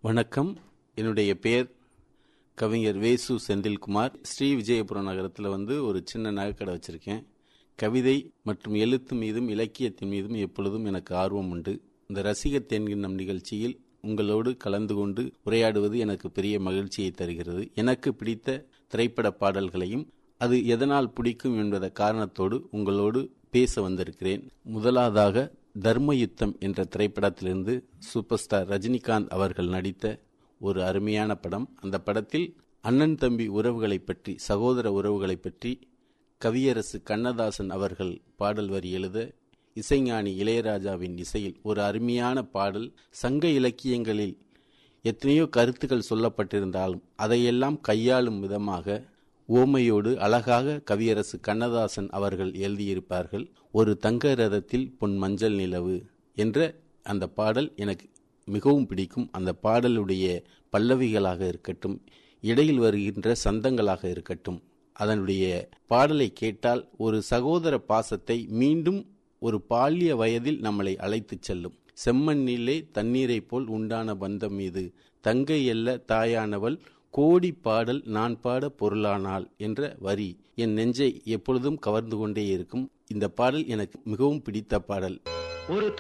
வணக்கம் என்னுடைய பெயர் கவிஞர் வேசு செந்தில்குமார் ஸ்ரீ விஜயபுரம் நகரத்தில் வந்து ஒரு சின்ன நகைக்கடை வச்சிருக்கேன் கவிதை மற்றும் எழுத்து மீதும் இலக்கியத்தின் மீதும் எப்பொழுதும் எனக்கு ஆர்வம் உண்டு இந்த ரசிகர் தேன்கின்னம் நிகழ்ச்சியில் உங்களோடு கலந்து கொண்டு உரையாடுவது எனக்கு பெரிய மகிழ்ச்சியை தருகிறது எனக்கு பிடித்த திரைப்பட பாடல்களையும் அது எதனால் பிடிக்கும் என்பத காரணத்தோடு உங்களோடு பேச வந்திருக்கிறேன் முதலாவதாக தர்மயுத்தம் என்ற திரைப்படத்திலிருந்து சூப்பர் ஸ்டார் ரஜினிகாந்த் அவர்கள் நடித்த ஒரு அருமையான படம் அந்த படத்தில் அண்ணன் தம்பி உறவுகளை பற்றி சகோதர உறவுகளை பற்றி கவியரசு கண்ணதாசன் அவர்கள் பாடல் வரி எழுத இசைஞானி இளையராஜாவின் இசையில் ஒரு அருமையான பாடல் சங்க இலக்கியங்களில் எத்தனையோ கருத்துக்கள் சொல்லப்பட்டிருந்தாலும் அதையெல்லாம் கையாளும் விதமாக ஓமையோடு அழகாக கவியரசு கண்ணதாசன் அவர்கள் எழுதியிருப்பார்கள் ஒரு தங்க ரதத்தில் பொன் மஞ்சள் நிலவு என்ற அந்த பாடல் எனக்கு மிகவும் பிடிக்கும் அந்த பாடலுடைய பல்லவிகளாக இருக்கட்டும் இடையில் வருகின்ற சந்தங்களாக இருக்கட்டும் அதனுடைய பாடலை கேட்டால் ஒரு சகோதர பாசத்தை மீண்டும் ஒரு பால்ய வயதில் நம்மளை அழைத்துச் செல்லும் செம்மண்ணிலே தண்ணீரைப் போல் உண்டான பந்தம் மீது தங்கை அல்ல தாயானவள் கோடி பாடல் நான் பாட பொருளானாள் என்ற வரி என் நெஞ்சை எப்பொழுதும் கவர்ந்து கொண்டே இருக்கும் இந்த பாடல் எனக்கு மிகவும் பிடித்த பாடல் ஒரு